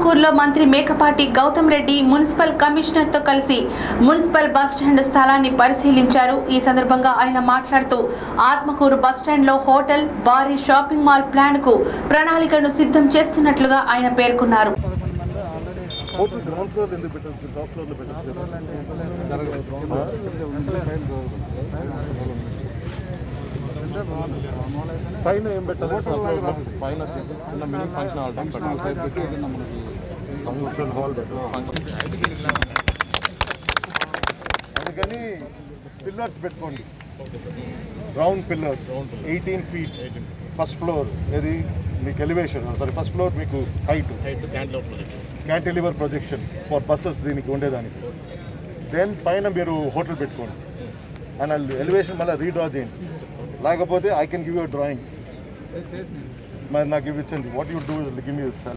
ఆత్మకూరులో మంత్రి మేకపాటి గౌతమ్ రెడ్డి మున్సిపల్ కమిషనర్తో కలిసి మున్సిపల్ బస్ స్టాండ్ స్థలాన్ని పరిశీలించారు ఈ సందర్భంగా ఆయన మాట్లాడుతూ ఆత్మకూరు బస్ స్టాండ్లో హోటల్ భారీ షాపింగ్ మాల్ ప్లాన్కు ప్రణాళికను సిద్ధం చేస్తున్నట్లుగా ఆయన పేర్కొన్నారు హోటల్ గ్రౌండ్ ఫ్లోర్ ఎందుకు పెట్టారు టాప్ ఫ్లోర్ లో పెట్టారు పైన ఏం పెట్టాలి పైన వచ్చేసి చిన్న mini function hall function hall అందుకని పిల్లర్స్ పెట్టుకోండి round pillars eighteen feet first floor ఇది మీకు ఎలివేషన్ సారీ ఫస్ట్ ఫ్లోర్ మీకు height cantilever projection for buses దీనికి ఉండేదానికి దెన్ పైన మీరు హోటల్ పెట్టుకోండి అండ్ ఎలివేషన్ మళ్ళీ రీడ్రా చేయండి లేకపోతే I can give you drawing మరి నాకు ఇవి ఇచ్చండి what you do give me